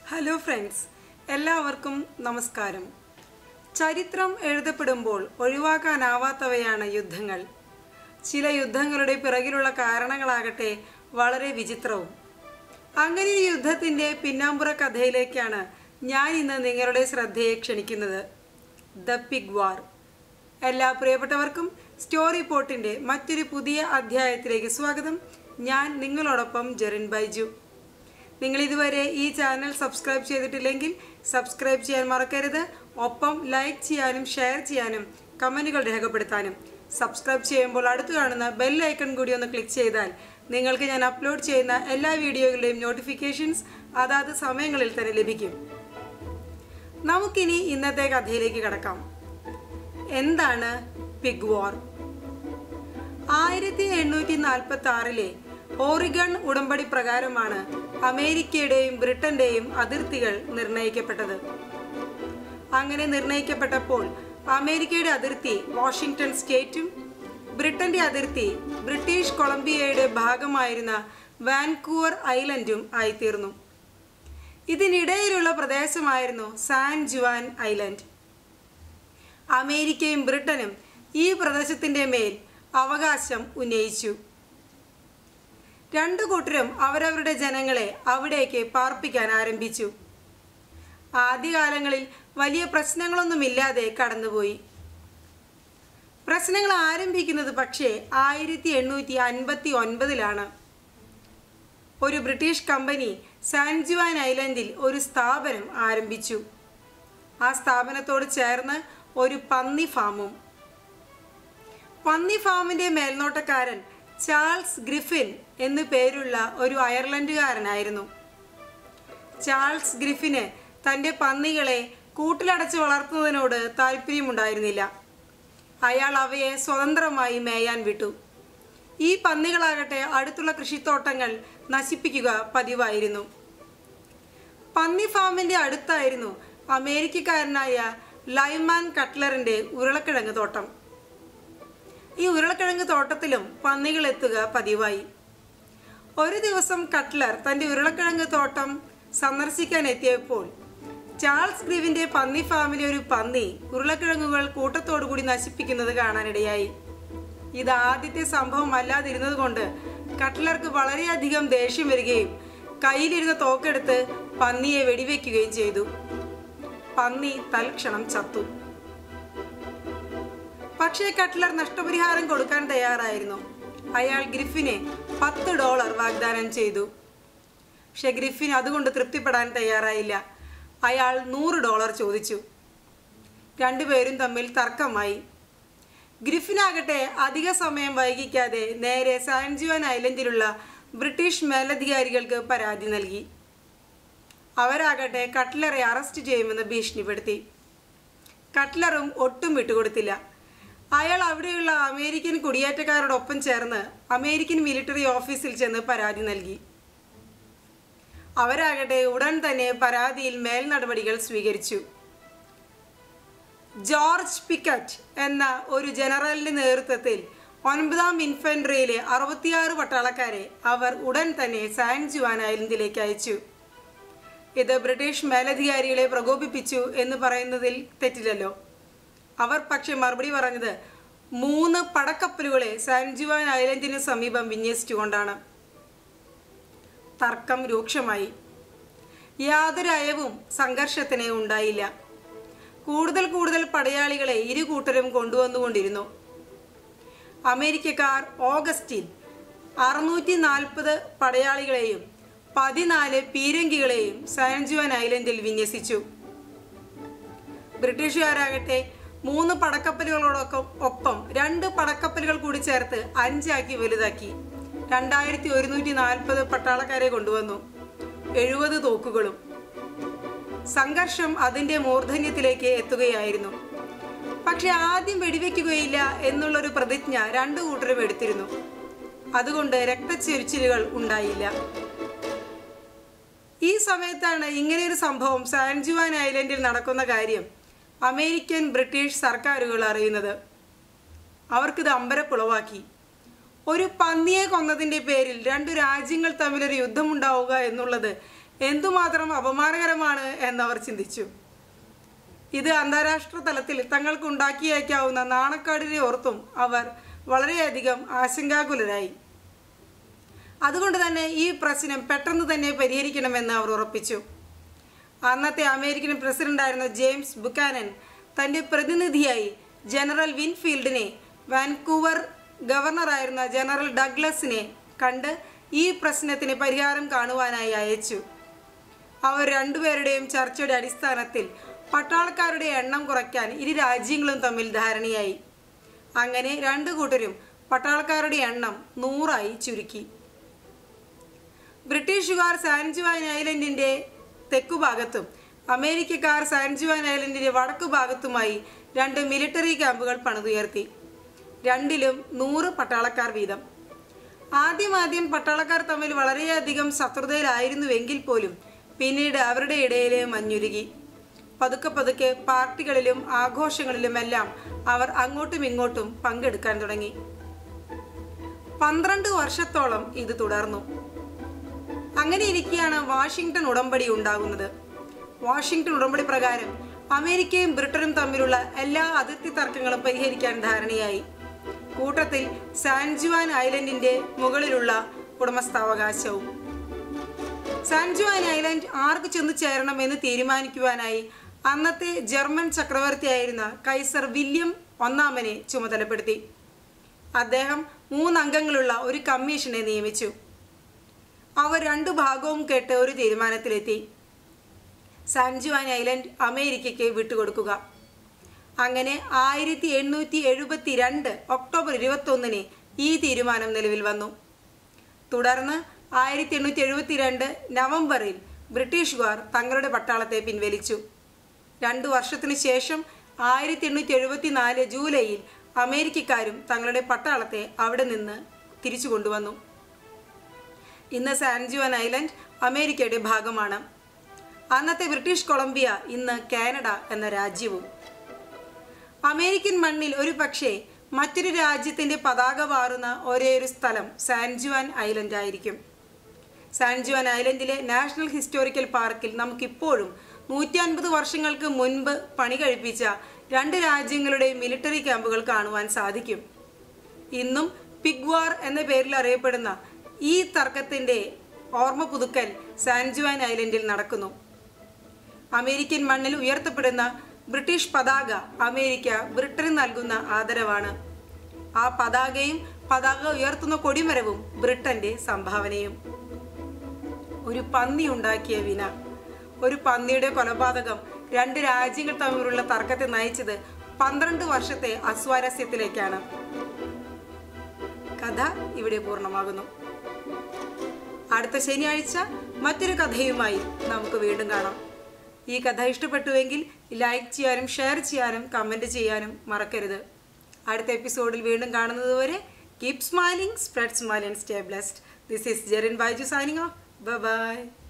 hello friends എല്ലാവർക്കും നമസ്കാരം ചരിത്രം എഴുതപ്പെടുമ്പോൾ ഒഴിവാക്കാനാവാത്തവയാണ് യുദ്ധങ്ങൾ ചില യുദ്ധങ്ങളുടെ പിറകിലുള്ള കാരണങ്ങളാകട്ടെ വളരെ വിചിത്രവും അങ്ങനെ ഒരു യുദ്ധത്തിൻ്റെ പിന്നാമ്പുറ കഥയിലേക്കാണ് ഞാൻ ഇന്ന് നിങ്ങളുടെ ശ്രദ്ധയെ ക്ഷണിക്കുന്നത് ദ പിഗ് വാർ എല്ലാ പ്രിയപ്പെട്ടവർക്കും സ്റ്റോറി പോർട്ടിൻ്റെ മറ്റൊരു പുതിയ അധ്യായത്തിലേക്ക് സ്വാഗതം ഞാൻ നിങ്ങളോടൊപ്പം ജെറിൻ ബൈജു നിങ്ങൾ ഇതുവരെ ഈ ചാനൽ സബ്സ്ക്രൈബ് ചെയ്തിട്ടില്ലെങ്കിൽ സബ്സ്ക്രൈബ് ചെയ്യാൻ മറക്കരുത് ഒപ്പം ലൈക്ക് ചെയ്യാനും ഷെയർ ചെയ്യാനും കമൻറ്റുകൾ രേഖപ്പെടുത്താനും സബ്സ്ക്രൈബ് ചെയ്യുമ്പോൾ അടുത്ത് കാണുന്ന ബെൽ ഐക്കൺ കൂടി ഒന്ന് ക്ലിക്ക് ചെയ്താൽ നിങ്ങൾക്ക് ഞാൻ അപ്ലോഡ് ചെയ്യുന്ന എല്ലാ വീഡിയോകളുടെയും നോട്ടിഫിക്കേഷൻസ് അതാത് സമയങ്ങളിൽ തന്നെ ലഭിക്കും നമുക്കിനി ഇന്നത്തെ കഥയിലേക്ക് കടക്കാം എന്താണ് പിഗ് വാർ ആയിരത്തി എണ്ണൂറ്റി നാൽപ്പത്തി ആറിലെ ഓറിഗൺ ഉടമ്പടി പ്രകാരമാണ് അമേരിക്കയുടെയും ബ്രിട്ടന്റെയും അതിർത്തികൾ നിർണയിക്കപ്പെട്ടത് അങ്ങനെ നിർണയിക്കപ്പെട്ടപ്പോൾ അമേരിക്കയുടെ അതിർത്തി വാഷിംഗ്ടൺ സ്റ്റേറ്റും ബ്രിട്ടന്റെ അതിർത്തി ബ്രിട്ടീഷ് കൊളംബിയയുടെ ഭാഗമായിരുന്ന വാൻകൂവർ ഐലൻഡും ആയിത്തീർന്നു ഇതിനിടയിലുള്ള പ്രദേശമായിരുന്നു സാൻ ജുവാൻ ഐലൻഡ് അമേരിക്കയും ബ്രിട്ടനും ഈ പ്രദേശത്തിന്റെ മേൽ അവകാശം ഉന്നയിച്ചു രണ്ടു കൂട്ടരും അവരവരുടെ ജനങ്ങളെ അവിടേക്ക് പാർപ്പിക്കാൻ ആരംഭിച്ചു ആദ്യകാലങ്ങളിൽ വലിയ പ്രശ്നങ്ങളൊന്നുമില്ലാതെ കടന്നുപോയി പ്രശ്നങ്ങൾ ആരംഭിക്കുന്നത് പക്ഷേ ആയിരത്തി എണ്ണൂറ്റി അൻപത്തി ഒൻപതിലാണ് ഒരു ബ്രിട്ടീഷ് കമ്പനി സാൻജുവാൻ ഐലൻഡിൽ ഒരു സ്ഥാപനം ആരംഭിച്ചു ആ സ്ഥാപനത്തോട് ചേർന്ന് ഒരു പന്നി ഫാമും പന്നി ഫാമിന്റെ മേൽനോട്ടക്കാരൻ ചാൾസ് ഗ്രിഫിൻ എന്നു പേരുള്ള ഒരു അയർലൻഡുകാരനായിരുന്നു ചാൾസ് ഗ്രിഫിന് തൻ്റെ പന്നികളെ കൂട്ടിലടച്ച് വളർത്തുന്നതിനോട് താല്പര്യമുണ്ടായിരുന്നില്ല അയാൾ അവയെ സ്വതന്ത്രമായി മേയാൻ വിട്ടു ഈ പന്നികളാകട്ടെ അടുത്തുള്ള കൃഷിത്തോട്ടങ്ങൾ നശിപ്പിക്കുക പതിവായിരുന്നു പന്നി ഫാമിന്റെ അടുത്തായിരുന്നു അമേരിക്കക്കാരനായ ലൈമാൻ കട്ട്ലറിന്റെ ഉരുളക്കിഴങ്ങ് തോട്ടം ഈ ഉരുളക്കിഴങ്ങ് തോട്ടത്തിലും പന്നികൾ എത്തുക പതിവായി ഒരു ദിവസം കട്ട്ലർ തന്റെ ഉരുളക്കിഴങ്ങ് തോട്ടം സന്ദർശിക്കാൻ എത്തിയപ്പോൾ ചാൾസ് ഗ്രീവിന്റെ പന്നി ഫാമിലെ ഒരു പന്നി ഉരുളക്കിഴങ്ങുകൾ കൂട്ടത്തോടു കൂടി നശിപ്പിക്കുന്നത് കാണാനിടയായി ഇത് ആദ്യത്തെ സംഭവം അല്ലാതിരുന്നത് കൊണ്ട് കട്ട്ലർക്ക് വളരെയധികം ദേഷ്യം വരികയും കയ്യിലിരുന്ന തോക്കെടുത്ത് പന്നിയെ വെടിവെക്കുകയും ചെയ്തു പന്നി തൽക്ഷണം ചത്തു പക്ഷേ കട്ട്ലർ നഷ്ടപരിഹാരം കൊടുക്കാൻ തയ്യാറായിരുന്നു അയാൾ ഗ്രിഫിനെ പത്ത് ഡോളർ വാഗ്ദാനം ചെയ്തു പക്ഷെ ഗ്രിഫിൻ അതുകൊണ്ട് തൃപ്തിപ്പെടാൻ തയ്യാറായില്ല അയാൾ നൂറ് ഡോളർ ചോദിച്ചു രണ്ടുപേരും തമ്മിൽ തർക്കമായി ഗ്രിഫിനാകട്ടെ അധിക സമയം വൈകിക്കാതെ നേരെ സാൻജുവാൻ ഐലൻഡിലുള്ള ബ്രിട്ടീഷ് മേലധികാരികൾക്ക് പരാതി നൽകി അവരാകട്ടെ കട്ട്ലറെ അറസ്റ്റ് ചെയ്യുമെന്ന് ഭീഷണിപ്പെടുത്തി കട്ട്ലറും ഒട്ടും വിട്ടുകൊടുത്തില്ല അയാൾ അവിടെയുള്ള അമേരിക്കൻ കുടിയേറ്റക്കാരോടൊപ്പം ചേർന്ന് അമേരിക്കൻ മിലിറ്ററി ഓഫീസിൽ ചെന്ന് പരാതി നൽകി അവരാകട്ടെ ഉടൻ തന്നെ പരാതിയിൽ മേൽ നടപടികൾ സ്വീകരിച്ചു ജോർജ് പിക്കറ്റ് എന്ന ഒരു ജനറലിന്റെ നേതൃത്വത്തിൽ ഒൻപതാം ഇൻഫൻട്രിയിലെ അറുപത്തിയാറ് പട്ടാളക്കാരെ അവർ ഉടൻ തന്നെ സാൻ ജുവാൻ ഐലൻഡിലേക്ക് അയച്ചു ഇത് ബ്രിട്ടീഷ് മേലധികാരികളെ പ്രകോപിപ്പിച്ചു എന്ന് പറയുന്നതിൽ തെറ്റില്ലല്ലോ അവർ പക്ഷെ മറുപടി പറഞ്ഞത് മൂന്ന് പടക്കപ്പലുകളെ സാൻ ജുവാൻ ഐലൻഡിന് സമീപം വിന്യസിച്ചുകൊണ്ടാണ് തർക്കം രൂക്ഷമായി യാതൊരു അയവും സംഘർഷത്തിന് ഉണ്ടായില്ല കൂടുതൽ കൂടുതൽ പടയാളികളെ ഇരു കൂട്ടരും കൊണ്ടുവന്നുകൊണ്ടിരുന്നു അമേരിക്കക്കാർ ഓഗസ്റ്റിൽ അറുന്നൂറ്റി നാൽപ്പത് പടയാളികളെയും പതിനാല് പീരങ്കികളെയും സാൻജുവൻ ഐലൻഡിൽ വിന്യസിച്ചു ബ്രിട്ടീഷുകാരാകട്ടെ മൂന്ന് പടക്കപ്പലുകളോടൊപ്പം ഒപ്പം രണ്ട് പടക്കപ്പലുകൾ കൂടി ചേർത്ത് അഞ്ചാക്കി വലുതാക്കി രണ്ടായിരത്തി ഒരുന്നൂറ്റി നാൽപ്പത് പട്ടാളക്കാരെ കൊണ്ടുവന്നു എഴുപത് തോക്കുകളും സംഘർഷം അതിന്റെ മൂർധന്യത്തിലേക്ക് എത്തുകയായിരുന്നു പക്ഷെ ആദ്യം വെടിവെക്കുകയില്ല എന്നുള്ളൊരു പ്രതിജ്ഞ രണ്ടു കൂട്ടരും എടുത്തിരുന്നു അതുകൊണ്ട് രക്തച്ചൊരിച്ചിലുകൾ ഉണ്ടായില്ല ഈ സമയത്താണ് ഇങ്ങനെയൊരു സംഭവം സാൻജുവാൻ ഐലൻഡിൽ നടക്കുന്ന കാര്യം അമേരിക്കൻ ബ്രിട്ടീഷ് സർക്കാരുകൾ അറിയുന്നത് അവർക്കിത് അമ്പരപ്പുളവാക്കി ഒരു പന്നിയെ കൊന്നതിന്റെ പേരിൽ രണ്ടു രാജ്യങ്ങൾ തമ്മിലൊരു യുദ്ധമുണ്ടാവുക എന്നുള്ളത് എന്തുമാത്രം അപമാനകരമാണ് എന്നവർ ചിന്തിച്ചു ഇത് അന്താരാഷ്ട്ര തലത്തിൽ തങ്ങൾക്കുണ്ടാക്കിയേക്കാവുന്ന നാണക്കേടിനെ ഓർത്തും അവർ വളരെയധികം ആശങ്കാകുലരായി അതുകൊണ്ട് തന്നെ ഈ പ്രശ്നം പെട്ടെന്ന് തന്നെ പരിഹരിക്കണമെന്ന് അവർ ഉറപ്പിച്ചു അന്നത്തെ അമേരിക്കൻ പ്രസിഡന്റായിരുന്ന ജെയിംസ് ബുക്കാനൻ തൻ്റെ പ്രതിനിധിയായി ജനറൽ വിൻഫീൽഡിനെ വാൻകൂവർ ഗവർണറായിരുന്ന ജനറൽ ഡഗ്ലസിനെ കണ്ട് ഈ പ്രശ്നത്തിന് പരിഹാരം കാണുവാനായി അയച്ചു അവർ രണ്ടുപേരുടെയും ചർച്ചയുടെ അടിസ്ഥാനത്തിൽ പട്ടാളക്കാരുടെ എണ്ണം കുറയ്ക്കാൻ ഇരു രാജ്യങ്ങളും തമ്മിൽ ധാരണയായി അങ്ങനെ രണ്ടു കൂട്ടരും പട്ടാളക്കാരുടെ എണ്ണം നൂറായി ചുരുക്കി ബ്രിട്ടീഷുകാർ സാൻജുവാൻ ഐലൻഡിന്റെ തെക്കുഭാഗത്തും അമേരിക്കക്കാർ സാൻജുവാൻ ഐലൻഡിന്റെ വടക്കു ഭാഗത്തുമായി രണ്ട് മിലിറ്ററി ക്യാമ്പുകൾ പണിതുയർത്തി രണ്ടിലും നൂറ് പട്ടാളക്കാർ വീതം ആദ്യമാദ്യം പട്ടാളക്കാർ തമ്മിൽ വളരെയധികം ശത്രുതയിലായിരുന്നുവെങ്കിൽ പോലും പിന്നീട് അവരുടെ ഇടയിലെ മഞ്ഞുരുകി പതുക്കെ പതുക്കെ പാർട്ടികളിലും ആഘോഷങ്ങളിലുമെല്ലാം അവർ അങ്ങോട്ടും ഇങ്ങോട്ടും പങ്കെടുക്കാൻ തുടങ്ങി പന്ത്രണ്ട് വർഷത്തോളം ഇത് തുടർന്നു അങ്ങനെ ഇരിക്കെയാണ് വാഷിംഗ്ടൺ ഉടമ്പടി ഉണ്ടാകുന്നത് വാഷിംഗ്ടൺ ഉടമ്പടി പ്രകാരം അമേരിക്കയും ബ്രിട്ടനും തമ്മിലുള്ള എല്ലാ അതിർത്തി തർക്കങ്ങളും പരിഹരിക്കാൻ ധാരണയായി കൂട്ടത്തിൽ സാൻജുവാൻ ഐലൻഡിന്റെ മുകളിലുള്ള ഉടമസ്ഥാവകാശവും സാൻജുവാൻ ഐലൻഡ് ആർക്ക് ചെന്നു ചേരണം എന്ന് തീരുമാനിക്കുവാനായി അന്നത്തെ ജർമ്മൻ ചക്രവർത്തിയായിരുന്ന കൈസർ വില്യം ഒന്നാമനെ ചുമതലപ്പെടുത്തി അദ്ദേഹം മൂന്നംഗങ്ങളുള്ള ഒരു കമ്മീഷനെ നിയമിച്ചു അവർ രണ്ടു ഭാഗവും കേട്ട് ഒരു തീരുമാനത്തിലെത്തി സാൻജുവാൻ ഐലൻഡ് അമേരിക്കയ്ക്ക് വിട്ടുകൊടുക്കുക അങ്ങനെ ആയിരത്തി എണ്ണൂറ്റി എഴുപത്തി രണ്ട് ഒക്ടോബർ ഇരുപത്തൊന്നിന് ഈ തീരുമാനം നിലവിൽ വന്നു തുടർന്ന് ആയിരത്തി എണ്ണൂറ്റി എഴുപത്തിരണ്ട് നവംബറിൽ ബ്രിട്ടീഷുകാർ തങ്ങളുടെ പട്ടാളത്തെ പിൻവലിച്ചു രണ്ടു വർഷത്തിനു ശേഷം ആയിരത്തി എണ്ണൂറ്റി എഴുപത്തി നാല് ജൂലൈയിൽ അമേരിക്കക്കാരും തങ്ങളുടെ പട്ടാളത്തെ അവിടെ നിന്ന് തിരിച്ചു കൊണ്ടുവന്നു ഇന്ന് സാൻജുവൻ ഐലൻഡ് അമേരിക്കയുടെ ഭാഗമാണ് അന്നത്തെ ബ്രിട്ടീഷ് കൊളംബിയ ഇന്ന് കാനഡ എന്ന രാജ്യവും അമേരിക്കൻ മണ്ണിൽ ഒരു പക്ഷേ മറ്റൊരു രാജ്യത്തിന്റെ പതാക പാറുന്ന ഒരേയൊരു സ്ഥലം സാൻജുവാൻ ഐലൻഡ് ആയിരിക്കും സാൻജുവാൻ ഐലൻഡിലെ നാഷണൽ ഹിസ്റ്റോറിക്കൽ പാർക്കിൽ നമുക്കിപ്പോഴും നൂറ്റി അൻപത് വർഷങ്ങൾക്ക് മുൻപ് പണി കഴിപ്പിച്ച രണ്ട് രാജ്യങ്ങളുടെ മിലിറ്ററി ക്യാമ്പുകൾ കാണുവാൻ സാധിക്കും ഇന്നും പിഗ്വാർ എന്ന പേരിൽ അറിയപ്പെടുന്ന ഈ തർക്കത്തിന്റെ ഓർമ്മ പുതുക്കൽ സാൻജുവാൻ ഐലൻഡിൽ നടക്കുന്നു അമേരിക്കൻ മണ്ണിൽ ഉയർത്തപ്പെടുന്ന ബ്രിട്ടീഷ് പതാക അമേരിക്ക ബ്രിട്ടന് നൽകുന്ന ആദരവാണ് ആ പതാകയും പതാക ഉയർത്തുന്ന കൊടിമരവും ബ്രിട്ടന്റെ സംഭാവനയും ഒരു പന്നി ഉണ്ടാക്കിയ വിന ഒരു പന്നിയുടെ കൊലപാതകം രണ്ട് രാജ്യങ്ങൾ തമ്മിലുള്ള തർക്കത്തെ നയിച്ചത് പന്ത്രണ്ട് വർഷത്തെ അസ്വാരസ്യത്തിലേക്കാണ് കഥ ഇവിടെ പൂർണ്ണമാകുന്നു അടുത്ത ശനിയാഴ്ച മറ്റൊരു കഥയുമായി നമുക്ക് വീണ്ടും കാണാം ഈ കഥ ഇഷ്ടപ്പെട്ടുവെങ്കിൽ ലൈക്ക് ചെയ്യാനും ഷെയർ ചെയ്യാനും കമൻറ്റ് ചെയ്യാനും മറക്കരുത് അടുത്ത എപ്പിസോഡിൽ വീണ്ടും കാണുന്നതുവരെ keep smiling spread smile and stay blessed this is Jerin Baiju signing off by